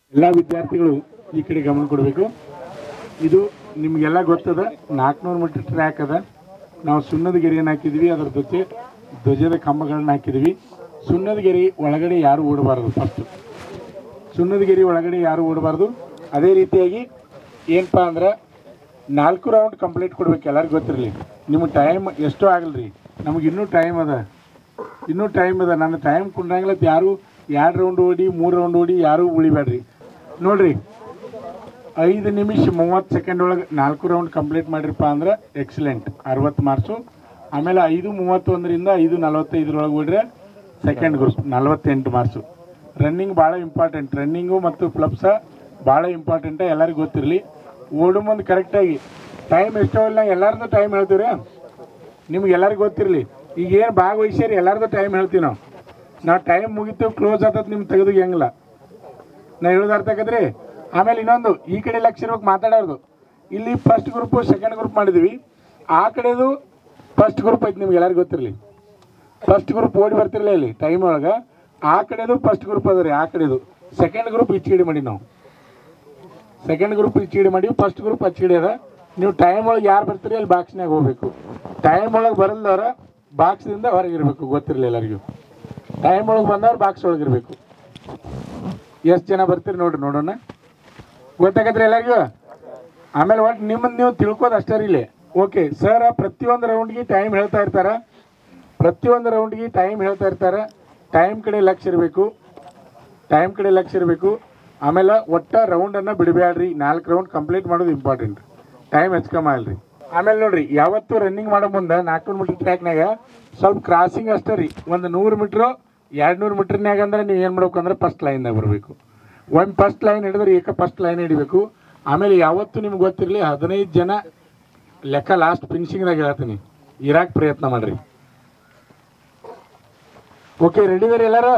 ಎಲ್ಲ ವಿದ್ಯಾರ್ಥಿಗಳು ಈ ಕಡೆ ಗಮನ ಕೊಡಬೇಕು ಇದು ನಿಮಗೆಲ್ಲ ಗೊತ್ತದ ನಾಲ್ಕುನೂರು ಮೀಟರ್ ಟ್ರ್ಯಾಕ್ ಅದ ನಾವು ಸುಣ್ಣದ ಗೆರೆಯನ್ನು ಹಾಕಿದ್ವಿ ಅದರ ಜೊತೆ ಧ್ವಜದ ಕಂಬಗಳನ್ನ ಹಾಕಿದ್ವಿ ಸುಣ್ಣದ ಗೆರೆ ಒಳಗಡೆ ಯಾರು ಓಡಬಾರದು ಫಸ್ಟ್ ಸುಣ್ಣದ ಗೆರೆ ಒಳಗಡೆ ಯಾರು ಓಡಬಾರ್ದು ಅದೇ ರೀತಿಯಾಗಿ ಏನಪ್ಪಾ ಅಂದ್ರೆ ನಾಲ್ಕು ರೌಂಡ್ ಕಂಪ್ಲೀಟ್ ಕೊಡ್ಬೇಕು ಎಲ್ಲರಿಗೂ ಗೊತ್ತಿರಲಿ ನಿಮ್ಮ ಟೈಮ್ ಎಷ್ಟೋ ಆಗಲ್ರಿ ನಮಗೆ ಇನ್ನೂ ಟೈಮ್ ಅದ ಇನ್ನೂ ಟೈಮ್ ಅದ ನನ್ನ ಟೈಮ್ ಕುಂಡಂಗ್ಲತ್ ಯಾರು ಎರಡು ರೌಂಡ್ ಓಡಿ ಮೂರು ರೌಂಡ್ ಓಡಿ ಯಾರು ಉಳಿಬೇಡ್ರಿ ನೋಡ್ರಿ ಐದು ನಿಮಿಷ ಮೂವತ್ತು ಸೆಕೆಂಡ್ ಒಳಗೆ ನಾಲ್ಕು ರೌಂಡ್ ಕಂಪ್ಲೀಟ್ ಮಾಡಿರಪ್ಪ ಅಂದ್ರೆ ಎಕ್ಸಲೆಂಟ್ ಅರವತ್ತು ಮಾರ್ಕ್ಸು ಆಮೇಲೆ ಐದು ಮೂವತ್ತೊಂದರಿಂದ ಐದು ನಲವತ್ತೈದರೊಳಗೆ ಬಿಡ್ರೆ ಸೆಕೆಂಡ್ ಗ್ರೂಪ್ ನಲವತ್ತೆಂಟು ಮಾರ್ಕ್ಸು ರನ್ನಿಂಗ್ ಭಾಳ ಇಂಪಾರ್ಟೆಂಟ್ ರನ್ನಿಂಗು ಮತ್ತು ಪ್ಲಬ್ಸ ಭಾಳ ಇಂಪಾರ್ಟೆಂಟ್ ಎಲ್ಲರಿಗೂ ಗೊತ್ತಿರಲಿ ಓಡು ಮುಂದೆ ಕರೆಕ್ಟಾಗಿ ಟೈಮ್ ಎಷ್ಟೋ ಇಲ್ಲ ಎಲ್ಲರದ್ದು ಟೈಮ್ ಹೇಳ್ತೀವಿ ರೀ ನಿಮ್ಗೆ ಎಲ್ಲರಿಗೂ ಗೊತ್ತಿರಲಿ ಈಗ ಏನು ಭಾಗವಹಿಸ್ಯಾರಿ ಎಲ್ಲರದ್ದು ಟೈಮ್ ಹೇಳ್ತೀವಿ ನಾವು ನಾವು ಟೈಮ್ ಮುಗಿತು ಕ್ಲೋಸ್ ಆತತ್ ನಿಮ್ಗೆ ತೆಗೆದು ಹೆಂಗಿಲ್ಲ ನಾ ಹೇಳೋದು ಅರ್ಥ ಆಗದ್ರಿ ಆಮೇಲೆ ಇನ್ನೊಂದು ಈ ಕಡೆ ಲಕ್ಷ ಇರ್ಬೇಕು ಮಾತಾಡೋದು ಇಲ್ಲಿ ಫಸ್ಟ್ ಗ್ರೂಪ್ ಸೆಕೆಂಡ್ ಗ್ರೂಪ್ ಮಾಡಿದ್ವಿ ಆ ಕಡೆದು ಫಸ್ಟ್ ಗ್ರೂಪ್ ಐತಿ ನಿಮ್ಗೆ ಎಲ್ಲರಿಗೂ ಗೊತ್ತಿರಲಿ ಫಸ್ಟ್ ಗ್ರೂಪ್ ಓಡಿ ಬರ್ತಿರಲಿಲ್ಲ ಇಲ್ಲಿ ಟೈಮ್ ಒಳಗೆ ಆ ಕಡೆದು ಫಸ್ಟ್ ಗ್ರೂಪ್ ಅದ ರೀ ಆ ಕಡೆದು ಸೆಕೆಂಡ್ ಗ್ರೂಪ್ ಇಚ್ಚಿಡಿ ಮಾಡಿ ನಾವು ಸೆಕೆಂಡ್ ಗ್ರೂಪ್ ಇಚ್ಚಿಡಿ ಮಾಡಿ ಫಸ್ಟ್ ಗ್ರೂಪ್ ಹಚ್ಚಿಡಿ ಅದ ನೀವು ಟೈಮ್ ಒಳಗೆ ಯಾರು ಬರ್ತೀರಿ ಅಲ್ಲಿ ಬಾಕ್ಸ್ನಾಗ ಹೋಗ್ಬೇಕು ಟೈಮ್ ಒಳಗೆ ಬರಲ್ದವ್ರ ಬಾಕ್ಸ್ದಿಂದ ಹೊರಗಿರ್ಬೇಕು ಗೊತ್ತಿರಲಿ ಎಲ್ಲರಿಗೂ ಟೈಮ್ ಒಳಗೆ ಬಂದವ್ರು ಬಾಕ್ಸ್ ಒಳಗಿರ್ಬೇಕು ಎಷ್ಟು ಜನ ಬರ್ತೀರಿ ನೋಡ್ರಿ ನೋಡೋಣ ಗೊತ್ತಾಗತ್ರಿ ಎಲ್ಲರಿಗೂ ಆಮೇಲೆ ಒಟ್ಟು ನಿಮ್ಮನ್ನು ನೀವು ತಿಳ್ಕೋದು ಅಷ್ಟೇ ರೀ ಇಲ್ಲಿ ಓಕೆ ಸರ್ ಪ್ರತಿಯೊಂದು ರೌಂಡ್ಗೆ ಟೈಮ್ ಹೇಳ್ತಾ ಇರ್ತಾರ ಪ್ರತಿಯೊಂದು ರೌಂಡ್ಗೆ ಟೈಮ್ ಹೇಳ್ತಾ ಇರ್ತಾರೆ ಟೈಮ್ ಕಡೆ ಲಕ್ಷ್ಯ ಇರಬೇಕು ಟೈಮ್ ಕಡೆ ಲಕ್ಷ್ಯ ಇರಬೇಕು ಆಮೇಲೆ ಒಟ್ಟ ರೌಂಡನ್ನು ಬಿಡಬೇಡ್ರಿ ನಾಲ್ಕು ರೌಂಡ್ ಕಂಪ್ಲೀಟ್ ಮಾಡೋದು ಇಂಪಾರ್ಟೆಂಟ್ ಟೈಮ್ ಹೆಚ್ಕಮ್ಮ ಅಲ್ರಿ ಆಮೇಲೆ ನೋಡ್ರಿ ಯಾವತ್ತು ರನ್ನಿಂಗ್ ಮಾಡೋ ಮುಂದೆ ನಾಲ್ಕುನೂರು ಮೀಟರ್ ಟ್ರ್ಯಾಕ್ನಾಗ ಸ್ವಲ್ಪ ಕ್ರಾಸಿಂಗ್ ಅಷ್ಟೇ ರೀ ಒಂದು ನೂರು ಮೀಟ್ರು ಎರಡು ನೂರು ಮೀಟ್ರ್ನ್ಯಾಗ ಅಂದ್ರೆ ನೀವು ಏನು ಮಾಡ್ಬೇಕು ಅಂದ್ರೆ ಫಸ್ಟ್ ಲೈನ್ದಾಗ ಬರಬೇಕು ಒಂದು ಫಸ್ಟ್ ಲೈನ್ ಹಿಡಿದ್ರೆ ಏಕ ಫಸ್ಟ್ ಲೈನ್ ಹಿಡಿಬೇಕು ಆಮೇಲೆ ಯಾವತ್ತು ನಿಮ್ಗೆ ಗೊತ್ತಿರಲಿ ಹದಿನೈದು ಜನ ಲೆಕ್ಕ ಲಾಸ್ಟ್ ಫಿನಿಶಿಂಗ್ದಾಗ ಹೇಳ್ತೀನಿ ಇರಾಕ್ ಪ್ರಯತ್ನ ಮಾಡ್ರಿ ಓಕೆ ರೆಡಿ ಇದಾರೆ ಎಲ್ಲರೂ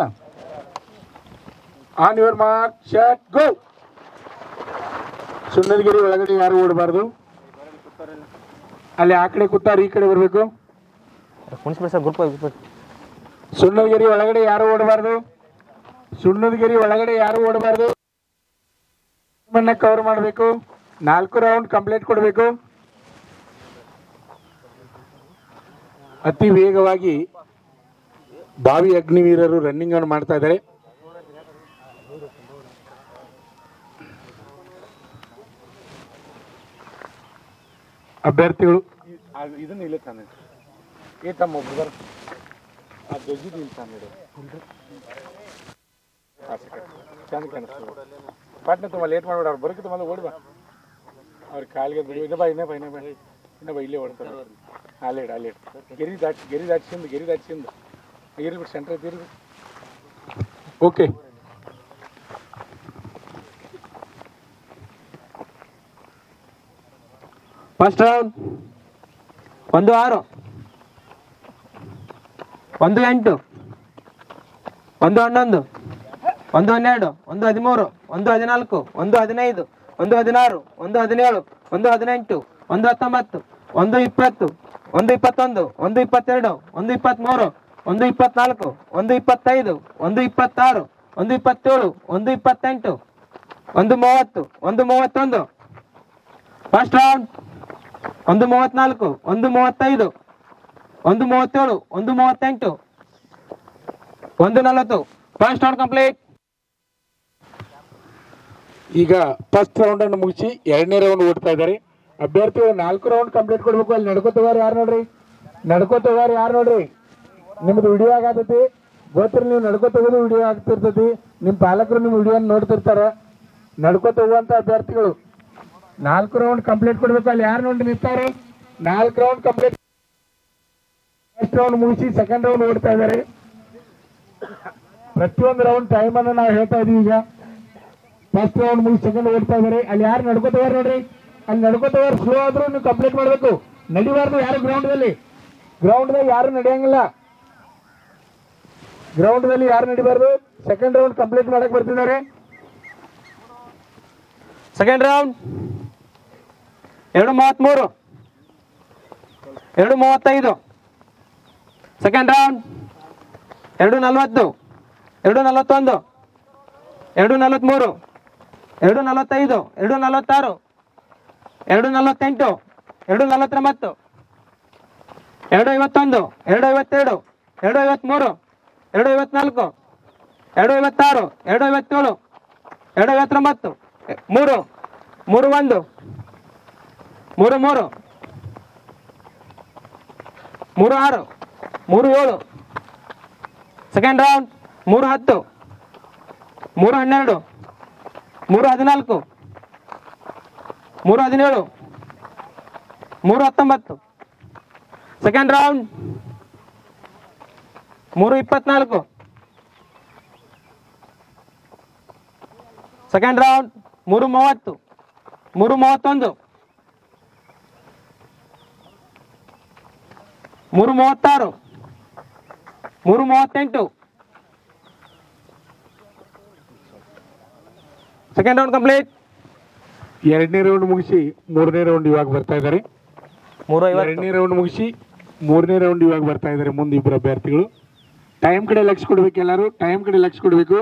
on your mark set go ಸುಣ್ಣದಗಿರಿ ಒಳಗಡೆ ಯಾರು ಓಡಬಾರ್ದು ಅಲ್ಲಿ ಆ ಕಡೆ ಕೂತಾರ ಈ ಕಡೆ ಬರಬೇಕು ಕುಣಿಸ್ಬಿಡಿ ಸರ್ ಗ್ರೂಪ್ ಗ್ರೂಪ್ ಸುಣ್ಣದಗಿರಿ ಒಳಗಡೆ ಯಾರು ಓಡಬಾರ್ದು ಸುಣ್ಣದಗಿರಿ ಒಳಗಡೆ ಯಾರು ಓಡಬಾರ್ದು ಕವರ್ ಮಾಡಬೇಕು ನಾಲ್ಕು ರೌಂಡ್ ಕಂಪ್ಲೀಟ್ ಕೊಡಬೇಕು ಅತಿ ವೇಗವಾಗಿ ಬಾವಿ ಅಗ್ನಿವೀರರು ರನ್ನಿಂಗ್ ಅನ್ನು ಮಾಡ್ತಾ ಇದ್ದಾರೆ ಅಭ್ಯರ್ಥಿಗಳು ಇದನ್ನ ಇಲ್ಲ ತಾನೆ ಏ ತಮ್ಮ ಒಬ್ರು ಬರ ಆ ಧ್ವಜದ ಇಲ್ಲ ತಾನೆ ಚಂದ ಕಾಣಿಸ್ತದೆ ಪಾಟ್ನ ತುಂಬ ಲೇಟ್ ಮಾಡ್ಬೇಡ ಅವ್ರು ಬರೋಕೆ ತುಂಬ ಓಡಿ ಬಾ ಅವ್ರ ಕಾಲಿಗೆ ಬಿಡಿ ಇನ್ನೂ ಬಾ ಇನ್ನೇ ಬಾ ಇನ್ನೇ ಬಾ ಇನ್ನೂ ಬಾ ಇಲ್ಲೇ ಓಡ್ತಾರೆ ಅಲ್ಲೇ ಇಡು ಅಲ್ಲೇ ಇಡು ಗೆರಿ ದಾಟಿ ಗೆರಿ ದಾಟ್ಸಿಂದು ಗೆರಿ ದಾಟ್ಸಿಂದು ಇರ್ಬಿಟ್ಟು ಸೆಂಟ್ರ್ ಐತಿ ಇರ್ಬಿಟ್ಟು ಓಕೆ ಫಸ್ಟ್ ರೌಂಡ್ ಒಂದು ಆರು ಒಂದು ಎಂಟು ಒಂದು ಹನ್ನೊಂದು ಒಂದು ಹನ್ನೆರಡು ಒಂದು ಹದಿಮೂರು ಒಂದು ಹದಿನಾಲ್ಕು ಒಂದು ಹದಿನೈದು ಒಂದು ಹದಿನಾರು ಒಂದು ಹದಿನೇಳು ಒಂದು ಹದಿನೆಂಟು ಒಂದು ಹತ್ತೊಂಬತ್ತು ಒಂದು ಇಪ್ಪತ್ತು ಒಂದು ಇಪ್ಪತ್ತೊಂದು ಒಂದು ಇಪ್ಪತ್ತೆರಡು ಒಂದು ಇಪ್ಪತ್ತ್ಮೂರು ಒಂದು ಇಪ್ಪತ್ನಾಲ್ಕು ಒಂದು ಇಪ್ಪತ್ತೈದು ಒಂದು ಇಪ್ಪತ್ತಾರು ಒಂದು ಇಪ್ಪತ್ತೇಳು ಒಂದು ಇಪ್ಪತ್ತೆಂಟು ಒಂದು ಮೂವತ್ತು ಒಂದು ಮೂವತ್ತೊಂದು ಫಸ್ಟ್ ರೌಂಡ್ ಒಂದು ಮೂವತ್ನಾಲ್ಕು ಒಂದು ಮೂವತ್ತೈದು ಒಂದು ಮೂವತ್ತೇಳು ಒಂದು ಮೂವತ್ತೆಂಟು ಒಂದು ನಲವತ್ತು ಫಸ್ಟ್ ರೌಂಡ್ ಕಂಪ್ಲೀಟ್ ಈಗ ಫಸ್ಟ್ ರೌಂಡ್ ಅನ್ನು ಮುಗಿಸಿ ಎರಡನೇ ರೌಂಡ್ ಓಡ್ತಾ ಇದ್ದಾರೆ ಅಭ್ಯರ್ಥಿಗಳು ನಾಲ್ಕು ರೌಂಡ್ ಕಂಪ್ಲೀಟ್ ಕೊಡ್ಬೇಕು ಅಲ್ಲಿ ನಡ್ಕೋತವಾರ ಯಾರು ನೋಡ್ರಿ ನಡ್ಕೋತವಾರ ಯಾರು ನೋಡ್ರಿ ನಿಮ್ದು ವಿಡಿಯೋ ಆಗತೈತಿ ಗೊತ್ತಿರ ನೀವು ನಡ್ಕೋತಗೋದು ವಿಡಿಯೋ ಆಗ್ತಿರ್ತೈತಿ ನಿಮ್ಮ ಪಾಲಕರು ನಿಮ್ಮ ವಿಡಿಯೋ ನೋಡ್ತಿರ್ತಾರ ನಡ್ಕೋತ ಹೋಗುವಂತ ಅಭ್ಯರ್ಥಿಗಳು ನಾಲ್ಕು ರೌಂಡ್ ಕಂಪ್ಲೀಟ್ ಕೊಡ್ಬೇಕು ಅಲ್ಲಿ ಯಾರು ನೋಡಿ ನಿಂತಾರೆ ನಾಲ್ಕು ರೌಂಡ್ ಕಂಪ್ಲೀಟ್ ಫಸ್ಟ್ ರೌಂಡ್ ಮುಗಿಸಿ ಸೆಕೆಂಡ್ ರೌಂಡ್ ಓಡ್ತಾ ಇದ್ದಾರೆ ಪ್ರತಿಯೊಂದು ರೌಂಡ್ ಟೈಮ್ ಅನ್ನು ನಾವು ಹೇಳ್ತಾ ಇದೀವಿ ಈಗ ಫಸ್ಟ್ ರೌಂಡ್ ಮುಗಿಸಿ ಸೆಕೆಂಡ್ ಓಡ್ತಾ ಇದಾರೆ ಅಲ್ಲಿ ಯಾರು ನಡ್ಕೋತವ್ರ ನೋಡ್ರಿ ಅಲ್ಲಿ ನಡ್ಕೋತವ್ರ ಸ್ಲೋ ಆದ್ರೂ ನೀವು ಕಂಪ್ಲೀಟ್ ಮಾಡಬೇಕು ನಡಿಬಾರ್ದು ಯಾರು ಗ್ರೌಂಡ್ದಲ್ಲಿ ಗ್ರೌಂಡ್ದಾಗ ಯಾರು ನಡೆಯಂಗಿಲ್ಲ ಗ್ರೌಂಡ್ದಲ್ಲಿ ಯಾರು ನಡಿಬಾರ್ದು ಸೆಕೆಂಡ್ ರೌಂಡ್ ಕಂಪ್ಲೀಟ್ ಮಾಡಕ್ ಬರ್ತಿದ್ದಾರೆ ಸೆಕೆಂಡ್ ರೌಂಡ್ ಎರಡು ಮೂವತ್ತ್ಮೂರು ಎರಡು ಮೂವತ್ತೈದು ಸೆಕೆಂಡ್ ರೌಂಡ್ ಎರಡು ನಲವತ್ತು ಎರಡು ನಲವತ್ತೊಂದು ಎರಡು ನಲವತ್ತ್ಮೂರು ಎರಡು ನಲವತ್ತೈದು ಎರಡು ನಲವತ್ತಾರು ಎರಡು ನಲವತ್ತೆಂಟು ಎರಡು ನಲವತ್ತೊಂಬತ್ತು ಎರಡು ಐವತ್ತೊಂದು ಎರಡು ಐವತ್ತೆರಡು ಎರಡು ಐವತ್ತ್ಮೂರು ಎರಡು ಐವತ್ನಾಲ್ಕು ಎರಡು ಐವತ್ತಾರು ಎರಡು ಐವತ್ತೇಳು ಎರಡು ಐವತ್ತೊಂಬತ್ತು ಎ- ಮೂರು ಮೂರು ಒಂದು ಮೂರು ಮೂರು ಮೂರು ಆರು ಮೂರು ಏಳು ಸೆಕೆಂಡ್ ರೌಂಡ್ ಮೂರು ಹತ್ತು ಮೂರು ಹನ್ನೆರಡು ಮೂರು ಹದಿನಾಲ್ಕು ಮೂರು ಹದಿನೇಳು ಮೂರು ಹತ್ತೊಂಬತ್ತು ಸೆಕೆಂಡ್ ರೌಂಡ್ ಮೂರು ಇಪ್ಪತ್ನಾಲ್ಕು ಸೆಕೆಂಡ್ ರೌಂಡ್ ಮೂರು ಮೂವತ್ತು ಮೂರು ಮೂವತ್ತೊಂದು ಮೂರು ಮೂವತ್ತಾರು ಮೂರು ಮೂವತ್ತೆಂಟು ಸೆಕೆಂಡ್ ರೌಂಡ್ ಕಂಪ್ಲೀಟ್ ಎರಡನೇ ರೌಂಡ್ ಮುಗಿಸಿ ಮೂರನೇ ರೌಂಡ್ ಇವಾಗ ಬರ್ತಾ ಇದ್ದಾರೆ ಮೂರು ಐವತ್ತು ಎರಡನೇ ರೌಂಡ್ ಮುಗಿಸಿ ಮೂರನೇ ರೌಂಡ್ ಇವಾಗ ಬರ್ತಾ ಇದ್ದಾರೆ ಮುಂದೆ ಇಬ್ಬರು ಅಭ್ಯರ್ಥಿಗಳು ಟೈಮ್ ಕಡೆ ಲಕ್ಷ ಕೊಡ್ಬೇಕು ಎಲ್ಲರೂ ಟೈಮ್ ಕಡೆ ಲಕ್ಷ ಕೊಡಬೇಕು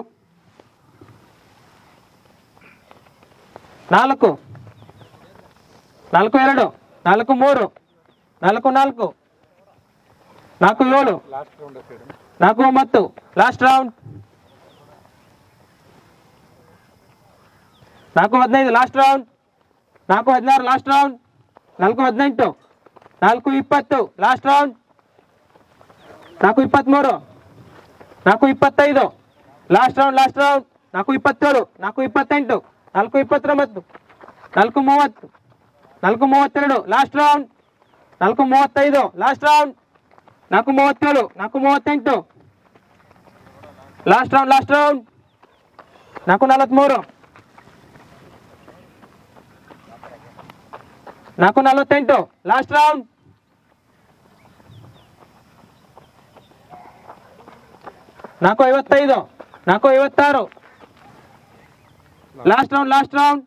ನಾಲ್ಕು ನಾಲ್ಕು ಎರಡು ನಾಲ್ಕು ಮೂರು ನಾಲ್ಕು ನಾಲ್ಕು ನಾಲ್ಕು ಏಳು ನಾಲ್ಕು ಒಂಬತ್ತು ಲಾಸ್ಟ್ ರೌಂಡ್ ನಾಲ್ಕು ಹದಿನೈದು ಲಾಸ್ಟ್ ರೌಂಡ್ ನಾಲ್ಕು ಹದಿನಾರು ಲಾಸ್ಟ್ ರೌಂಡ್ ನಾಲ್ಕು ಹದಿನೆಂಟು ನಾಲ್ಕು ಇಪ್ಪತ್ತು ಲಾಸ್ಟ್ ರೌಂಡ್ ನಾಲ್ಕು ಇಪ್ಪತ್ತ್ಮೂರು ನಾಲ್ಕು ಇಪ್ಪತ್ತೈದು ಲಾಸ್ಟ್ ರೌಂಡ್ ಲಾಸ್ಟ್ ರೌಂಡ್ ನಾಲ್ಕು ಇಪ್ಪತ್ತೇಳು ನಾಲ್ಕು ಇಪ್ಪತ್ತೆಂಟು ನಾಲ್ಕು ಇಪ್ಪತ್ತೊಂಬತ್ತು ನಾಲ್ಕು ಮೂವತ್ತು ನಾಲ್ಕು ಮೂವತ್ತೆರಡು ಲಾಸ್ಟ್ ರೌಂಡ್ ನಾಲ್ಕು ಮೂವತ್ತೈದು ಲಾಸ್ಟ್ ರೌಂಡ್ ನಾಲ್ಕು ಮೂವತ್ತೇಳು ನಾಲ್ಕು ಮೂವತ್ತೆಂಟು ಲಾಸ್ಟ್ ರೌಂಡ್ ಲಾಸ್ಟ್ ರೌಂಡ್ ನಾಲ್ಕು ನಲವತ್ತ್ಮೂರು ನಾಲ್ಕು ನಲವತ್ತೆಂಟು ಲಾಸ್ಟ್ ರೌಂಡ್ ನಾಲ್ಕು ಐವತ್ತೈದು ನಾಲ್ಕು ಐವತ್ತಾರು last round last round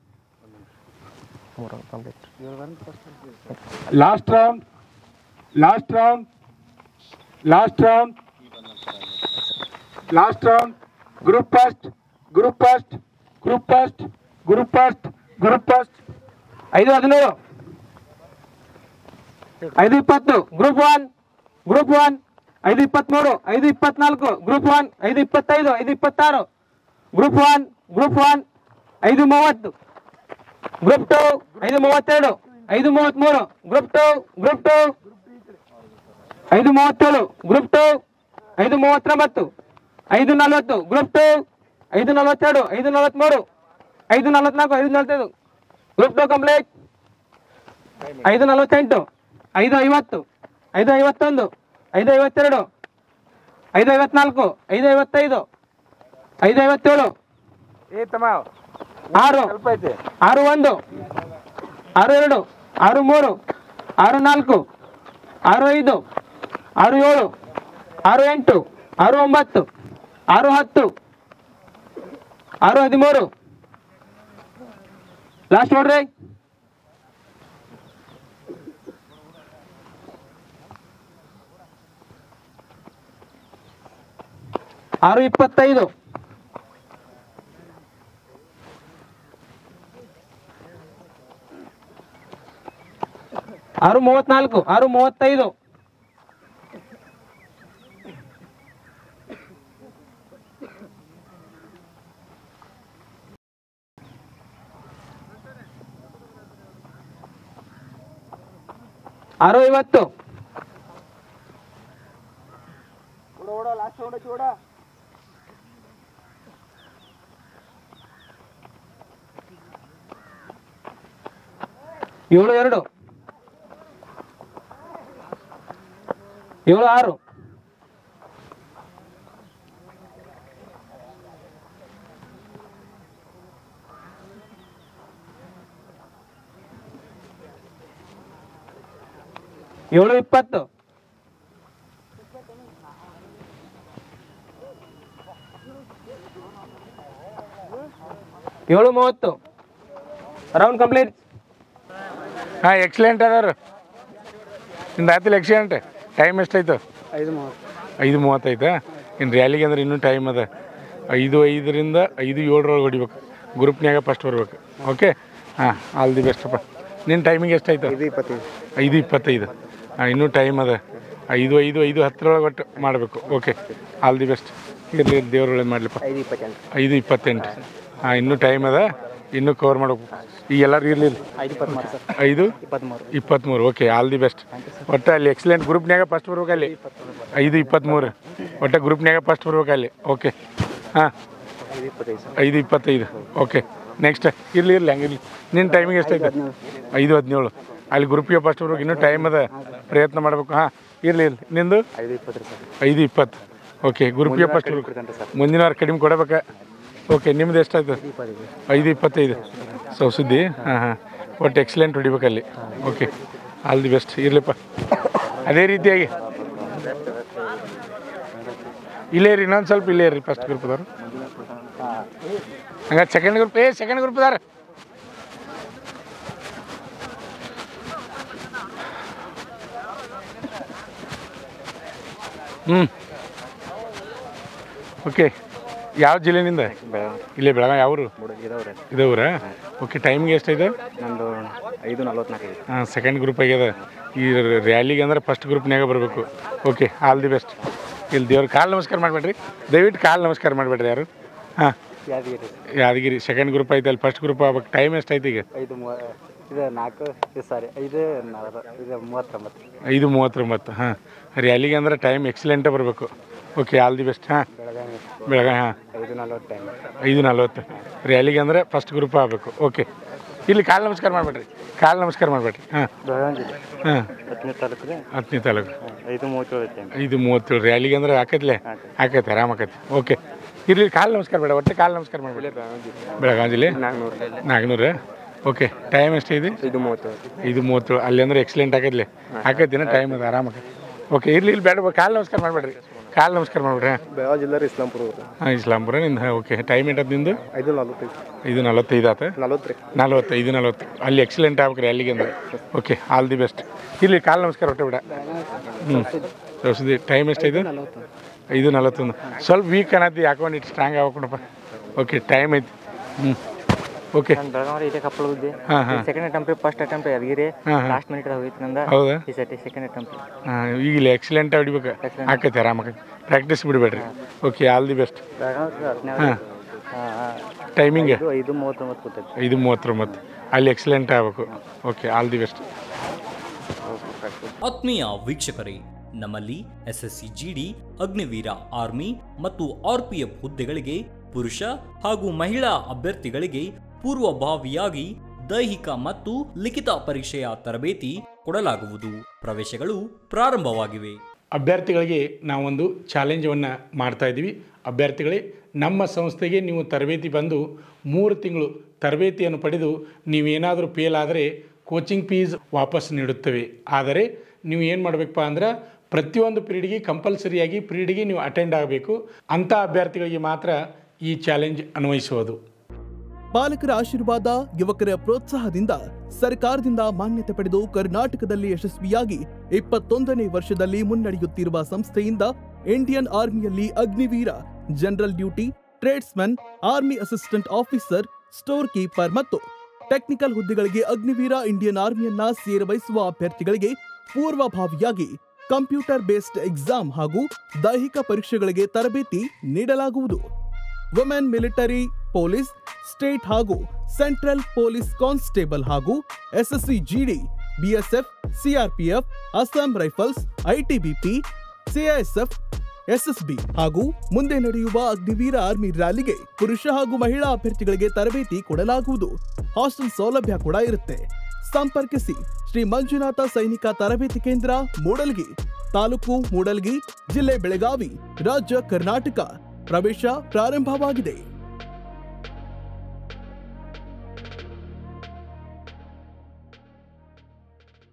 last round last round last round last round group first group first group first group first group first ಐದು ಹದಿನೇಳು ಐದು ಇಪ್ಪತ್ತು ಗ್ರೂಪ್ ಒನ್ ಗ್ರೂಪ್ ಒನ್ ಐದು ಇಪ್ಪತ್ತ್ಮೂರು ಐದು ಇಪ್ಪತ್ನಾಲ್ಕು ಗ್ರೂಪ್ ಒನ್ ಐದು ಇಪ್ಪತ್ತೈದು ಐದು ಇಪ್ಪತ್ತಾರು ಗ್ರೂಪ್ ಒನ್ ಗ್ರೂಪ್ ಒನ್ ಐದು ಮೂವತ್ತು ಗ್ರೂಪ್ ಟು ಐದು ಮೂವತ್ತೆರಡು ಐದು ಮೂವತ್ತ್ಮೂರು ಗ್ರೂಪ್ ಟು ಗ್ರೂಪ್ ಟು ಐದು ಮೂವತ್ತೇಳು ಗ್ರೂಪ್ ಟು ಐದು ಮೂವತ್ತೊಂಬತ್ತು ಐದು ನಲವತ್ತು ಗ್ರೂಪ್ ಟು ಐದು ನಲವತ್ತೆರಡು ಐದು ನಲವತ್ತ್ಮೂರು ಐದು ನಲವತ್ನಾಲ್ಕು ಐದು ನಲವತ್ತೈದು ಗ್ರೂಪ್ ಟು ಕಂಪ್ಲೀಟ್ ಐದು ನಲವತ್ತೆಂಟು ಐದು ಐವತ್ತು ಐದು ಐವತ್ತೊಂದು ಐದು ಐವತ್ತೆರಡು ಐದು ಐವತ್ನಾಲ್ಕು ಐದು ಐವತ್ತೈದು ಐದು ಐವತ್ತೇಳು ಆರು ಆರು ಒಂದು ಆರು ಎರಡು ಆರು ಮೂರು ಆರು ನಾಲ್ಕು ಆರು ಐದು ಆರು ಏಳು ಆರು ಎಂಟು ಆರು ಒಂಬತ್ತು ಆರು ಹತ್ತು ಆರು ಹದಿಮೂರು ಲಾಸ್ಟ್ ನೋಡ್ರಿ ಆರು ಇಪ್ಪತ್ತೈದು ಆರು ಮೂವತ್ನಾಲ್ಕು ಆರು ಮೂವತ್ತೈದು ಆರು ಐವತ್ತು ಏಳು ಎರಡು ಏಳು ಆರು ಏಳು ಇಪ್ಪತ್ತು ಏಳು ಮೂವತ್ತು ರೌಂಡ್ ಕಂಪ್ಲೀಟ್ ಹಾಂ ಎಕ್ಸಲೆಂಟ್ ಅದಾರ ನಿಂದು ಆಯ್ತಿಲ್ಲ ಎಕ್ಸಲೆಂಟ್ ಟೈಮ್ ಎಷ್ಟಾಯ್ತು ಐದು ಮೂವತ್ತು ಐದು ಮೂವತ್ತೈತಾ ಇನ್ನು ರ್ಯಾಲಿಗೆ ಅಂದ್ರೆ ಇನ್ನೂ ಟೈಮ್ ಅದ ಐದು ಐದರಿಂದ ಐದು ಏಳರೊಳಗೆ ಹೊಡಿಬೇಕು ಗ್ರೂಪ್ನ್ಯಾಗ ಫಸ್ಟ್ ಬರ್ಬೇಕು ಓಕೆ ಹಾಂ ಆಲ್ ದಿ ಬೆಸ್ಟಪ್ಪ ನಿನ್ನ ಟೈಮಿಂಗ್ ಎಷ್ಟಾಯ್ತು ಇದು ಇಪ್ಪತ್ತೈದು ಐದು ಇಪ್ಪತ್ತೈದು ಹಾಂ ಇನ್ನೂ ಟೈಮ್ ಅದ ಐದು ಐದು ಐದು ಹತ್ತರೊಳಗೆ ಒಟ್ಟು ಮಾಡಬೇಕು ಓಕೆ ಆಲ್ ದಿ ಬೆಸ್ಟ್ ಇರಲಿ ದೇವ್ರ ಒಳ್ಳೇದು ಮಾಡಲಿಪ್ಪ ಐದು ಇಪ್ಪತ್ತೆಂಟು ಐದು ಇಪ್ಪತ್ತೆಂಟು ಹಾಂ ಇನ್ನೂ ಟೈಮ್ ಅದ ಇನ್ನೂ ಕವರ್ ಮಾಡಬೇಕು ಈಗ ಎಲ್ಲರೂ ಇರಲಿ ಐದು ಇಪ್ಪತ್ತ್ಮೂರು ಸರ್ ಐದು ಇಪ್ಪತ್ತ್ಮೂರು ಇಪ್ಪತ್ತ್ಮೂರು ಓಕೆ ಆಲ್ ದಿ ಬೆಸ್ಟ್ ಒಟ್ಟು ಅಲ್ಲಿ ಎಕ್ಸಲೆಂಟ್ ಗ್ರೂಪ್ನ್ಯಾಗ ಫಸ್ಟ್ ಬರ್ಬೇಕು ಅಲ್ಲಿ ಐದು ಇಪ್ಪತ್ತ್ಮೂರು ಒಟ್ಟು ಗ್ರೂಪ್ನ್ಯಾಗ ಫಸ್ಟ್ ಬರ್ಬೇಕು ಅಲ್ಲಿ ಓಕೆ ಹಾಂ ಐದು ಇಪ್ಪತ್ತೈದು ಸರ್ ಐದು ಇಪ್ಪತ್ತೈದು ಓಕೆ ನೆಕ್ಸ್ಟ್ ಇರಲಿ ಇರಲಿ ಹಂಗಿರಲಿ ನಿನ್ನ ಟೈಮಿಂಗ್ ಎಷ್ಟೈತೆ ಐದು ಹದಿನೇಳು ಅಲ್ಲಿ ಗ್ರೂಪಿಗೆ ಫಸ್ಟ್ ಬರ್ಬೇಕು ಇನ್ನೂ ಟೈಮ್ ಅದ ಪ್ರಯತ್ನ ಮಾಡಬೇಕು ಹಾಂ ಇರಲಿ ಇರಲಿ ನಿಂದು ಐದು ಇಪ್ಪತ್ತು ಸರ್ ಐದು ಇಪ್ಪತ್ತು ಓಕೆ ಗ್ರೂಪಿಗೆ ಫಸ್ಟ್ ಬರ್ಬೇಕು ಕೊಡ್ತೇನೆ ಸರ್ ಮುಂದಿನ ವಾರ ಕಡಿಮೆ ಕೊಡಬೇಕಾ ಓಕೆ ನಿಮ್ದು ಎಷ್ಟಾಯ್ತು ಇಪ್ಪತ್ತೈದು ಐದು ಇಪ್ಪತ್ತೈದು ಸೊ ಸುದ್ದಿ ಹಾಂ ಹಾಂ ಒಟ್ಟು ಎಕ್ಸಲೆಂಟ್ ಹೊಡಿಬೇಕಲ್ಲಿ ಓಕೆ ಆಲ್ ದಿ ಬೆಸ್ಟ್ ಇರಲಿಪ್ಪ ಅದೇ ರೀತಿಯಾಗಿ ಇಲ್ಲೇ ರೀ ಇನ್ನೊಂದು ಸ್ವಲ್ಪ ಇಲ್ಲೇ ರೀ ಫಸ್ಟ್ ಗ್ರೂಪ್ದವ್ರು ಹಂಗ ಸೆಕೆಂಡ್ ಗ್ರೂಪ್ ಏ ಸೆಕೆಂಡ್ ಗ್ರೂಪ್ ಅದಾರ ಹ್ಞೂ ಓಕೆ ಯಾವ ಜಿಲ್ಲೆನಿಂದ ಬೆಳಗಾವಿ ಇಲ್ಲೇ ಬೆಳಗಾವಿ ಯಾವರು ಮೂಡು ಇದಾವ್ರೆ ಇದವ್ರ ಓಕೆ ಟೈಮಿಂಗ್ ಎಷ್ಟೈತೆ ನಂದು ಐದು ನಲ್ವತ್ನಾಲ್ಕೈದು ಹಾಂ ಸೆಕೆಂಡ್ ಗ್ರೂಪ್ ಆಗ್ಯದ ಈ ರ್ಯಾಲಿಗೆ ಅಂದ್ರೆ ಫಸ್ಟ್ ಗ್ರೂಪ್ನಾಗ ಬರಬೇಕು ಓಕೆ ಆಲ್ ದಿ ಬೆಸ್ಟ್ ಇಲ್ಲಿ ದೇವ್ರ ಕಾಲು ನಮಸ್ಕಾರ ಮಾಡಬೇಡ್ರಿ ದಯವಿಟ್ಟು ಕಾಲು ನಮಸ್ಕಾರ ಮಾಡಬೇಡ್ರಿ ಯಾರು ಹಾಂ ಯಾದಗಿರಿ ಯಾದಗಿರಿ ಸೆಕೆಂಡ್ ಗ್ರೂಪ್ ಐತೆ ಅಲ್ಲಿ ಫಸ್ಟ್ ಗ್ರೂಪ್ ಆಗ್ಬೇಕು ಟೈಮ್ ಎಷ್ಟೈತೆ ಈಗ ಐದು ಮೂವ ಇದು ನಾಲ್ಕು ಇದು ಸಾರಿ ಐದು ನಲ್ವ ಇದು ಮೂವತ್ತೊಂಬತ್ತು ಐದು ಮೂವತ್ತೊಂಬತ್ತು ಹಾಂ ರ್ಯಾಲಿಗೆ ಅಂದ್ರೆ ಟೈಮ್ ಎಕ್ಸಲೆಂಟೇ ಬರಬೇಕು ಓಕೆ ಆಲ್ ದಿ ಬೆಸ್ಟ್ ಹಾಂ ಬೆಳಗಾವಿ ಬೆಳಗಾವಿ ಹಾಂ ಐದು ನಲ್ವತ್ತು ಟೈಮ್ ಐದು ನಲ್ವತ್ತು ರ್ಯಾಲಿಗೆ ಅಂದ್ರೆ ಫಸ್ಟ್ ಗ್ರೂಪ್ ಆಗಬೇಕು ಓಕೆ ಇಲ್ಲಿ ಕಾಲು ನಮಸ್ಕಾರ ಮಾಡಬೇಡ್ರಿ ಕಾಲು ನಮಸ್ಕಾರ ಮಾಡಬೇಡ್ರಿ ಹಾಂ ಬೆಳಗಾವಿ ಜಿಲ್ಲೆ ಹಾಂ ಹತ್ತನೇ ತಾಲೂಕು ರೀ ಹತ್ತನೇ ತಾಲೂಕು ಐದು ಮೂವತ್ತೇಳು ಟೈಮ್ ಐದು ಮೂವತ್ತೇಳು ರ್ಯಾಲಿಗೆ ಅಂದ್ರೆ ಹಾಕತ್ಲೆ ಹಾಕೈತೆ ಆರಾಮ ಆಕೈತಿ ಓಕೆ ಇರ್ಲಿ ಕಾಲು ನಮಸ್ಕಾರ ಬೇಡ ಒಟ್ಟೆ ಕಾಲು ನಮಸ್ಕಾರ ಮಾಡಬೇಡಿ ಬೆಳಗಾವಿ ಜಿಲ್ಲೆ ನಾಲ್ಕುನೂರು ನಾಲ್ಕುನೂರು ಓಕೆ ಟೈಮ್ ಎಷ್ಟಿದೆ ಐದು ಮೂವತ್ತೇಳು ಐದು ಮೂವತ್ತೇಳು ಅಲ್ಲಿ ಅಂದ್ರೆ ಎಕ್ಸಲೆಂಟ್ ಆಗೈತ್ಲೆ ಹಾಕೈತಿನ ಟೈಮ್ ಅದು ಆರಾಮ ಓಕೆ ಇರ್ಲಿ ಇಲ್ಲಿ ಬೇಡ ಕಾಲು ನಮಸ್ಕಾರ ಮಾಡಬೇಡ್ರಿ ಕಾಲು ನಮಸ್ಕಾರ ಮಾಡ್ಬಿಡ್ರಿ ಬೆಳಗಾವಿ ಜಿಲ್ಲೆ ರೀ ಇಸ್ಲಾಂಪುರ ಹಾಂ ಇಸ್ಲಾಂಪುರ ನಿಂದು ಓಕೆ ಟೈಮ್ ಏಟದ ನಿಂದು ಐದು ನಲ್ವತ್ತೈದು ಐದು ನಲವತ್ತೈದು ಆತ ನಲ್ವತ್ತು ರೀ ನಲ್ವತ್ತು ಐದು ನಲ್ವತ್ತು ಅಲ್ಲಿ ಎಕ್ಸಲೆಂಟ್ ಆಗ್ಬೇಕ್ರಿ ಅಲ್ಲಿಗೆ ಅಂದ್ರೆ ಓಕೆ ಆಲ್ ದಿ ಬೆಸ್ಟ್ ಇಲ್ಲಿ ಕಾಲು ನಮಸ್ಕಾರ ಹೊಟ್ಟೆ ಬಿಡ ಹ್ಞೂ ತೋರಿಸಿದ್ವಿ ಟೈಮ್ ಎಷ್ಟೈದು ಐದು ನಲವತ್ತೊಂದು ಸ್ವಲ್ಪ ವೀಕ್ ಅನ್ನತ್ತಿ ಯಾಕೊಂಡು ಇಟ್ಟು ಸ್ಟ್ರಾಂಗ್ ಆಗ್ಬೇಕಣಪ್ಪ ಓಕೆ ಟೈಮ್ ಐತಿ ಹ್ಞೂ ಓಕೆ ನಾನು ಬೆಳಗಾವಿ ಇದೇ ಕಪ್ಪಳ ಉದ್ದೆ ಹಾಂ ಹಾಂ second attempt first attempt Yadagiri ಹಾಂ ಹಾಂ ಲಾಸ್ಟ್ ಮಿನಿಟ್ ಹೋಗಿತ್ತು ನಂದ ಹೌದಾ ಈ ಸತಿ ಸೆಕೆಂಡ್ ಅಟೆಂಪ್ಟ್ ಹಾಂ ಈಗ ಇಲ್ಲಿ ಎಕ್ಸಲೆಂಟ್ ಹೊಡಿಬೇಕು ಆಕೈತೆ ಆರಾಮಾಕೈತಿ ಪ್ರಾಕ್ಟೀಸ್ ಬಿಡಬೇಡ್ರಿ okay all the best Belagavi ಹದಿನೇಳು ಹಾಂ ಟೈಮಿಂಗ್ ಇದು ಐದು ಮೂವತ್ತೊಂಬತ್ತು ಕೂತೈತಿ ಐದು ಮೂವತ್ತೊಂಬತ್ತು ಅಲ್ಲಿ ಎಕ್ಸಲೆಂಟ್ ಆಗಬೇಕು ಓಕೆ ಆಲ್ ದಿ ಬೆಸ್ಟ್ ಆತ್ಮೀಯ ವೀಕ್ಷಕರೇ ನಮ್ಮಲ್ಲಿ ಎಸ್ಎಸ್ಸಿ ಜಿಡಿ ಅಗ್ನಿವೀರ ಆರ್ಮಿ ಮತ್ತು ಆರ್ಪಿಎಫ್ ಹುದ್ದೆಗಳಿಗೆ ಪುರುಷ ಹಾಗೂ ಮಹಿಳಾ ಅಭ್ಯರ್ಥಿಗಳಿಗೆ ಪೂರ್ವಭಾವಿಯಾಗಿ ದೈಹಿಕ ಮತ್ತು ಲಿಖಿತ ಪರೀಕ್ಷೆಯ ತರಬೇತಿ ಕೊಡಲಾಗುವುದು ಪ್ರವೇಶಗಳು ಪ್ರಾರಂಭವಾಗಿವೆ ಅಭ್ಯರ್ಥಿಗಳಿಗೆ ನಾವೊಂದು ಚಾಲೆಂಜವನ್ನು ಮಾಡ್ತಾ ಇದ್ದೀವಿ ಅಭ್ಯರ್ಥಿಗಳೇ ನಮ್ಮ ಸಂಸ್ಥೆಗೆ ನೀವು ತರಬೇತಿ ಬಂದು ಮೂರು ತಿಂಗಳು ತರಬೇತಿಯನ್ನು ಪಡೆದು ನೀವೇನಾದರೂ ಫೇಲ್ ಆದರೆ ಕೋಚಿಂಗ್ ಫೀಸ್ ವಾಪಸ್ ನೀಡುತ್ತೇವೆ ಆದರೆ ನೀವು ಏನು ಮಾಡಬೇಕಪ್ಪ ಅಂದ್ರೆ ಪ್ರತಿಯೊಂದು ಪೀರಿಯಡ್ಗೆ ಕಂಪಲ್ಸರಿಯಾಗಿ ಪೀರಿಯಡ್ಗೆ ನೀವು ಅಟೆಂಡ್ ಆಗಬೇಕು ಅಂಥ ಅಭ್ಯರ್ಥಿಗಳಿಗೆ ಮಾತ್ರ ಈ ಚಾಲೆಂಜ್ ಅನ್ವಯಿಸುವುದು ಪಾಲಕರ ಆಶೀರ್ವಾದ ಯುವಕರ ಪ್ರೋತ್ಸಾಹದಿಂದ ಸರ್ಕಾರದಿಂದ ಮಾನ್ಯತೆ ಪಡೆದು ಕರ್ನಾಟಕದಲ್ಲಿ ಯಶಸ್ವಿಯಾಗಿ ಇಪ್ಪತ್ತೊಂದನೇ ವರ್ಷದಲ್ಲಿ ಮುನ್ನಡೆಯುತ್ತಿರುವ ಸಂಸ್ಥೆಯಿಂದ ಇಂಡಿಯನ್ ಆರ್ಮಿಯಲ್ಲಿ Agniveer general duty tradesman army assistant officer store keeper ಮತ್ತು ಟೆಕ್ನಿಕಲ್ ಹುದ್ದೆಗಳಿಗೆ ಅಗ್ನಿವೀರ ಇಂಡಿಯನ್ ಆರ್ಮಿಯನ್ನ ಸೇರಬಯಸುವ ಅಭ್ಯರ್ಥಿಗಳಿಗೆ ಪೂರ್ವಭಾವಿಯಾಗಿ ಕಂಪ್ಯೂಟರ್ ಬೇಸ್ಡ್ ಎಕ್ಸಾಮ್ ಹಾಗೂ ದೈಹಿಕ ಪರೀಕ್ಷೆಗಳಿಗೆ ತರಬೇತಿ ನೀಡಲಾಗುವುದು ವುಮೆನ್ ಮಿಲಿಟರಿ ಪೊಲೀಸ್ ಸ್ಟೇಟ್ ಹಾಗೂ ಸೆಂಟ್ರಲ್ ಪೊಲೀಸ್ ಕಾನ್ಸ್ಟೇಬಲ್ ಹಾಗೂ SSC GD BSF CRPF Assam rifles ITBP CISF SSB ಹಾಗೂ ಮುಂದೆ ನಡೆಯುವ ಅಗ್ನಿವೀರ ಆರ್ಮಿ ರ್ಯಾಲಿಗೆ ಪುರುಷ ಹಾಗೂ ಮಹಿಳಾ ಅಭ್ಯರ್ಥಿಗಳಿಗೆ ತರಬೇತಿ ಕೊಡಲಾಗುವುದು ಹಾಸ್ಟೆಲ್ ಸೌಲಭ್ಯ ಕೂಡ ಇರುತ್ತೆ ಸಂಪರ್ಕಿಸಿ ಶ್ರೀ ಮಂಜುನಾಥ ಸೈನಿಕ ತರಬೇತಿ ಕೇಂದ್ರ ಮೂಡಲ್ಗಿ ತಾಲೂಕು ಮೂಡಲ್ಗಿ ಜಿಲ್ಲೆ ಬೆಳಗಾವಿ ರಾಜ್ಯ ಕರ್ನಾಟಕ ಪ್ರವೇಶ ಪ್ರಾರಂಭವಾಗಿದೆ